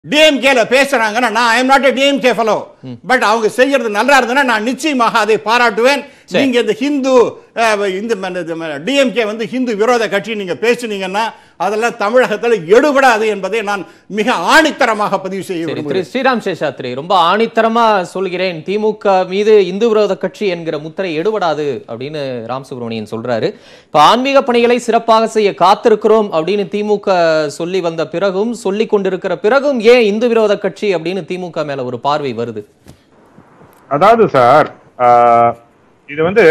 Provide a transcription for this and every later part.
டிஎம்கேல பேசுறாங்கன்னா நான் I am not a DMK fellow but அவங்க செய்யறது நல்லா இருந்ததுன்னா நான் நிச்சயமாக அதை பாராட்டுவேன் நீங்க இந்த ஹிந்து அஹ், இந்த டிஎம்கே வந்து ஹிந்து விரோத கட்சி நீங்க பேசுனீங்கன்னா அதெல்லாம் தமிழகத்தில் எடுபடாது என்பதை நான் மிக ஆணித்தரமாக பதிவு செய்ய சரி விரும்புகிறேன் திரு ஸ்ரீராம் சேஷாத்ரி ரொம்ப ஆணித்தரமா சொல்கிறேன் திமுக மீது இந்து விரோத கட்சி என்கிற முத்திரை எடுபடாது அப்படின்னு ராம் சுப்பிரமணியன் சொல்றாரு இப்ப ஆன்மீக பணிகளை சிறப்பாக செய்ய காத்திருக்கிறோம் அப்படின்னு திமுக சொல்லி வந்த பிறகும் சொல்லி கொண்டிருக்கிற பிறகும் ஏன் இந்து விரோத கட்சி அப்படின்னு திமுக மேல ஒரு பார்வை வருது அதாவது சார் ஆஹ், இது வந்து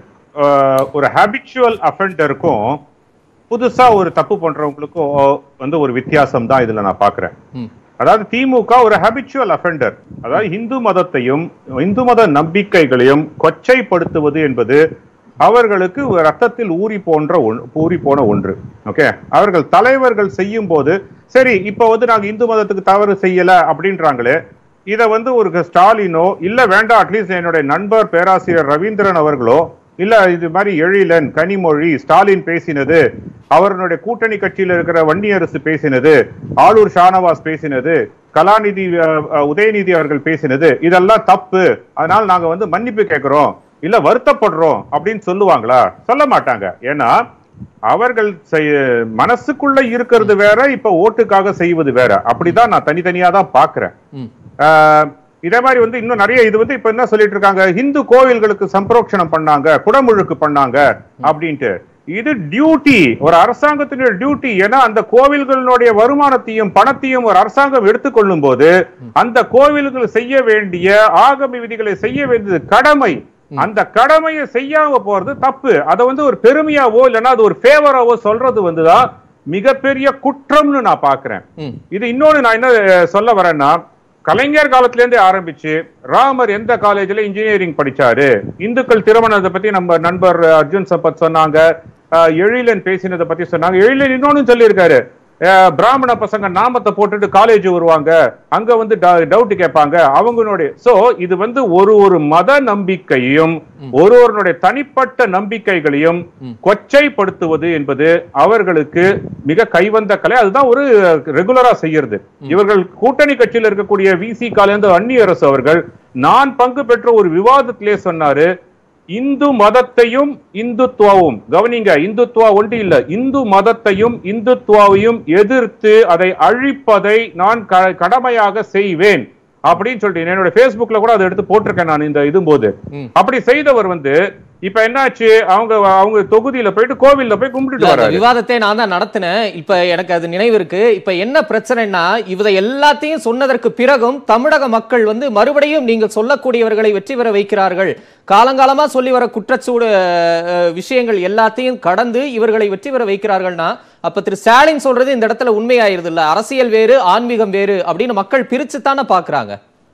ஆஹ், ஒரு ஹேபிச்சுவல் அஃபெண்டருக்கும் புதுசா ஒரு தப்பு பண்றவங்களுக்கும் வந்து ஒரு வித்தியாசம் தான் இதுல நான் பாக்குறேன் ம். அதாவது திமுக ஒரு ஹேபிச்சுவல் அஃபெண்டர் அதாவது இந்து மதத்தையும் இந்து மத நம்பிக்கைகளையும் கொச்சைப்படுத்துவது என்பது அவர்களுக்கு ஒரு ரத்தத்தில் ஊறி போன்ற ஒன்- ஊறி போன ஒன்று ஓகே அவர்கள் தலைவர்கள் செய்யும் போது சரி இப்ப வந்து நாங்க இந்து மதத்துக்கு தவறு செய்யல அப்படின்றாங்களே இத வந்து ஒரு ஸ்டாலினோ இல்ல வேண்டாம் அட்லீஸ்ட் என்னுடைய நண்பர் பேராசிரியர் ரவீந்திரன் அவர்களோ இல்ல இது மாதிரி எழிலன் கனிமொழி ஸ்டாலின் பேசினது அவர்களுடைய கூட்டணி கட்சியில் இருக்கிற வன்னியரசு பேசினது ஆளூர் ஷானவாஸ் பேசினது கலாநிதி அஹ், அஹ், உதயநிதி அவர்கள் பேசினது இதெல்லாம் தப்பு அதனால நாங்க வந்து மன்னிப்பு கேட்கிறோம் இல்ல வருத்தப்படுறோம் அப்படின்னு சொல்லுவாங்களா சொல்ல மாட்டாங்க ஏன்னா அவர்கள் செய்- மனசுக்குள்ள இருக்கிறது வேற இப்ப ஓட்டுக்காக செய்வது வேற அப்படிதான் நான் தனித்தனியா தான் பாக்குறேன் ம். ஆஹ் இதே மாதிரி வந்து இன்னும் நிறைய இது வந்து இப்ப என்ன சொல்லிட்டு இருக்காங்க இந்து கோவில்களுக்கு சம்பிரோக்ஷணம் பண்ணாங்க குடமுழுக்கு பண்ணாங்க அப்படின்ட்டு இது டியூட்டி ஒரு அரசாங்கத்தினுடைய டியூட்டி ஏன்னா அந்த கோவில்களுடைய வருமானத்தையும் பணத்தையும் ஒரு அரசாங்கம் எடுத்துக்கொள்ளும் போது அந்த கோவில்கள் செய்ய வேண்டிய ஆகம விதிகளை செய்ய வேண்டியது கடமை அந்த கடமையை செய்யாம போறது தப்பு அதை வந்து ஒரு பெருமையாவோ இல்லைன்னா அது ஒரு ஃபேவராவோ சொல்றது வந்துதான் மிகப்பெரிய குற்றம்னு நான் பாக்குறேன் ம். இது இன்னொன்னு நான் என்ன அஹ், சொல்ல வரேன்னா கலைஞர் காலத்துல இருந்தே ஆரம்பிச்சு ராமர் எந்த காலேஜ்ல இன்ஜினியரிங் படிச்சாரு இந்துக்கள் திருமணத்தை பத்தி நம்ம நண்பர் அர்ஜுன் சம்பத் சொன்னாங்க அஹ், எழிலன் பேசினதை பத்தி சொன்னாங்க எழிலன் இன்னொன்னு சொல்லியிருக்காரு அஹ், பிராமண பசங்க நாமத்தை போட்டுட்டு காலேஜ் வருவாங்க அங்க வந்து டவுட் கேட்பாங்க அவங்களுடைய சோ இது வந்து ஒரு ஒரு மத நம்பிக்கையும் ஒருவருடைய தனிப்பட்ட நம்பிக்கைகளையும் கொச்சைப்படுத்துவது என்பது அவர்களுக்கு மிக கைவந்த கலை அதுதான் ஒரு ரெகுலரா செய்யறது இவர்கள் கூட்டணி கட்சியில் இருக்கக்கூடிய விசி காலேந்து அந்நியரசு அவர்கள் நான் பங்கு பெற்ற ஒரு விவாதத்திலே சொன்னாரு இந்து மதத்தையும் இந்துத்துவாவும் கவனிங்க இந்துத்துவா ஒன்று இல்ல இந்து மதத்தையும் இந்துத்துவாவையும் எதிர்த்து அதை அழிப்பதை நான் க- கடமையாக செய்வேன் அப்படின்னு சொல்லிட்டு என்னோட Facebookல கூட அதை எடுத்து போட்டிருக்கேன் நான் இந்த இதும்போது ம். அப்படி செய்தவர் வந்து இப்ப என்னாச்சு அவங்க அவங்க தொகுதியில போயிட்டு கோவில்ல போய் கும்பிட்டுட்டு இல்ல, அந்த வராரு விவாதத்தை நான் தான் நடத்தினேன் இப்ப எனக்கு அது நினைவு இருக்கு இப்ப என்ன பிரச்சனைனா இதை எல்லாத்தையும் சொன்னதற்கு பிறகும் தமிழக மக்கள் வந்து மறுபடியும் நீங்கள் சொல்லக்கூடியவர்களை வெற்றி பெற வைக்கிறார்கள் காலங்காலமா சொல்லி வர குற்றச்சூடு அஹ், விஷயங்கள் எல்லாத்தையும் கடந்து இவர்களை வெற்றி பெற வைக்கிறார்கள்னா அப்ப திரு ஸ்டாலின் சொல்றது இந்த இடத்துல உண்மையாயிருது இல்ல அரசியல் வேறு ஆன்மீகம் வேறு அப்படின்னு மக்கள் பிரிச்சு தானே பாக்குறாங்க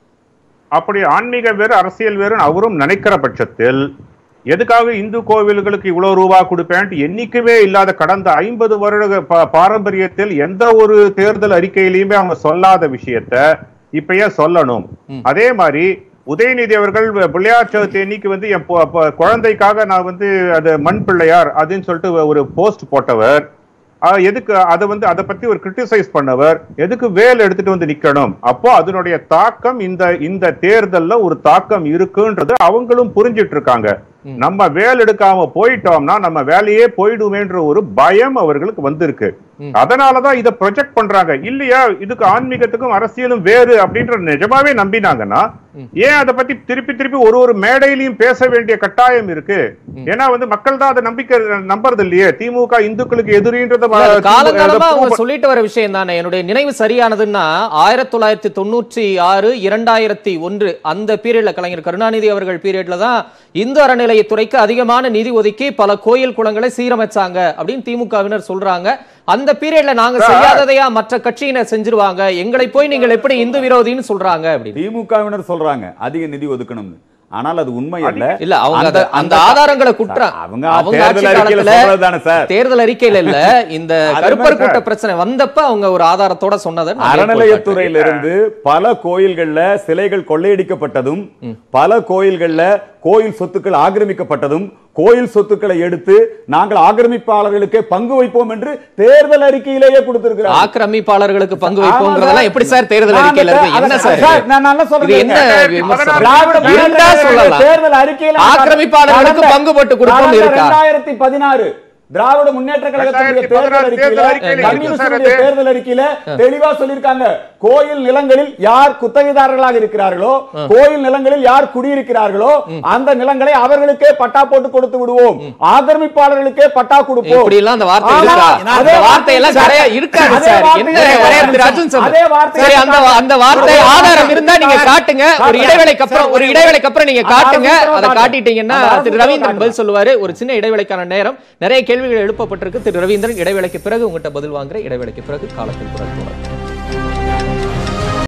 அப்படி ஆன்மீக வேறு அரசியல் வேறுன்னு அவரும் நினைக்கிற பட்சத்தில் எதுக்காக இந்து கோவில்களுக்கு இவ்வளவு ரூபா கொடுப்பேன்ட்டு என்னைக்குமே இல்லாத கடந்த ஐம்பது வருட பா- பாரம்பரியத்தில் எந்த ஒரு தேர்தல் அறிக்கையிலையுமே அவங்க சொல்லாத விஷயத்த இப்ப ஏன் சொல்லணும் அதே மாதிரி உதயநிதி அவர்கள் பிள்ளையார் சதுர்த்தி அன்னைக்கு வந்து என் பொ- பொ- குழந்தைக்காக நான் வந்து அது மண் பிள்ளையார் அப்படின்னு சொல்லிட்டு ஒரு போஸ்ட் போட்டவர் ஆஹ் எதுக்கு அதை வந்து அதை பத்தி ஒரு கிரிட்டிசைஸ் பண்ணவர் எதுக்கு வேல் எடுத்துட்டு வந்து நிக்கணும் அப்போ அதனுடைய தாக்கம் இந்த இந்த தேர்தல்ல ஒரு தாக்கம் இருக்குன்றது அவங்களும் புரிஞ்சிட்டு இருக்காங்க நம்ம வேல் எடுக்காம போயிட்டோம்னா நம்ம வேலையே போயிடுமேன்ற ஒரு பயம் அவர்களுக்கு வந்திருக்கு அதனாலதான் இதை ப்ரொஜெக்ட் பண்றாங்க இல்லையா இதுக்கு ஆன்மீகத்துக்கும் அரசியலும் வேறு அப்படின்ற நிஜமாவே நம்பினாங்கன்னா ஏன் அதை பத்தி திருப்பி திருப்பி ஒரு ஒரு மேடையிலையும் பேச வேண்டிய கட்டாயம் இருக்கு ஏன்னா வந்து மக்கள் தான் அதை நம்பிக்கை நம்புறது இல்லையே திமுக இந்துக்களுக்கு எதிரின்றத இல்ல, அது திமுக காலங்காலமா அதை அவங்க prove சொல்லிட்டு வர விஷயம் தானே என்னுடைய நினைவு சரியானதுன்னா ஆயிரத்தி தொள்ளாயிரத்தி தொண்ணூற்றி ஆறு இரண்டாயிரத்தி ஒன்று அந்த பீரியட்ல கலைஞர் கருணாநிதி அவர்கள் பீரியட்ல தான் இந்து அறநிலையத்துறைக்கு அதிகமான நிதி ஒதுக்கி பல கோயில் குளங்களை சீரமைச்சாங்க அப்படின்னு திமுகவினர் சொல்றாங்க அந்த பீரியட்ல நாங்க செய்யாததையா மற்ற கட்சியினர் செஞ்சிருவாங்க எங்களை போய் நீங்கள் எப்படி இந்து விரோதின்னு சொல்றாங்க அப்படின்னு திமுகவினர் சொல்றாங்க அதிக நிதி ஒதுக்கணும்னு ஆனால் அது உண்மை அல்ல இல்ல அவங்க அந்த- அத- அந்த அந்த- ஆதாரங்களை குற்றம் அவங்க அவங்க தேர்தல் ஆட்சி அறிக்கையில காலத்துல சொல்றதுதானே சார் தேர்தல் அறிக்கையில இல்ல இந்த அது கருப்பர் மாதிரி கூட்ட பிரச்சனை வந்தப்ப அவங்க ஒரு ஆதாரத்தோட சொன்னதை நான் மேற்கோள் அறநிலையத்துறையிலிருந்து பல கோயில்கள்ல சிலைகள் கொள்ளையடிக்கப்பட்டதும் பல கோயில்கள்ல கோயில் சொத்துக்கள் ஆக்கிரமிக்கப்பட்டதும் கோயில் சொத்துக்களை எடுத்து நாங்கள் ஆக்கிரமிப்பாளர்களுக்கே பங்கு வைப்போம் என்று தேர்தல் அறிக்கையிலேயே கொடுத்திருக்கிறார் ஆக்கிரமிப்பாளர்களுக்கு பங்கு வைப்போங்கிறதெல்லாம் எப்படி சார் தேர்தல் நான் அறிக்கையில இருக்கு அதை- என்ன சார் சார், இது? நான் நல்லா சொல்றேன் இது என்ன ரெண்டாயிரத்தி விமர்சனம்? திராவிட இருந்தா முன்னேற்ற சொல்லலாம் தேர்தல் அறிக்கையில ஆக்கிரமிப்பாளர்களுக்கு கடந்த- பங்கு போட்டு கொடுப்போம்னு கடந்த இருக்கா? 2016 திராவிட முன்னேற்ற கழகத்துடைய 2016 தேர்தல் அறிக்கையில தேர்தல் அறிக்கையில இருக்கு கம்யூனிஸ்டுடைய சார் அது. தேர்தல் அறிக்கையில தெளிவா சொல்லிருக்காங்க கோயில் நிலங்களில் யார் குத்தகைதாரர்களாக இருக்கிறார்களோ கோயில் நிலங்களில் யார் குடியிருக்கிறார்களோ அந்த நிலங்களை அவர்களுக்கே பட்டா போட்டு கொடுத்து விடுவோம் ஆக்கிரமிப்பாளர்களுக்கே பட்டா கொடுப்போம் இப்படி எல்லாம் அந்த வார்த்தை ஆனா, இருக்கா அதே அந்த வார்த்தை எல்லாம் வார்த்தை கிடையாது இருக்காது அதே சார் வார்த்தை என்ன கிடையாது. கிடையாது திரு அர்ஜுன் சார் அதே வார்த்தை சரி அந்த அந்த வார்த்தை ஒரு ஆதாரம் வார்த்தை இருந்தா நீங்க சார். காட்டுங்க ஒரு சார், இடைவேளைக்கு அப்புறம் சார், ஒரு இடைவேளைக்கு அப்புறம் நீங்க அந்த காட்டுங்க அரசு அதை உத்தரவு காட்டிட்டீங்கன்னா அந்த அரசு திரு உத்தரவு ரவீந்திரன் பதில் காட்டுங்க. சொல்லுவாரு ஒரு சின்ன இடைவேளைக்கான நேரம் நிறைய கேள்விகள் எழுப்பப்பட்டிருக்கு திரு ரவீந்திரன் இடைவேளைக்கு பிறகு உங்ககிட்ட பதில் வாங்குற இடைவேளைக்கு பிறகு காலத்தில் குரல் தொடரும்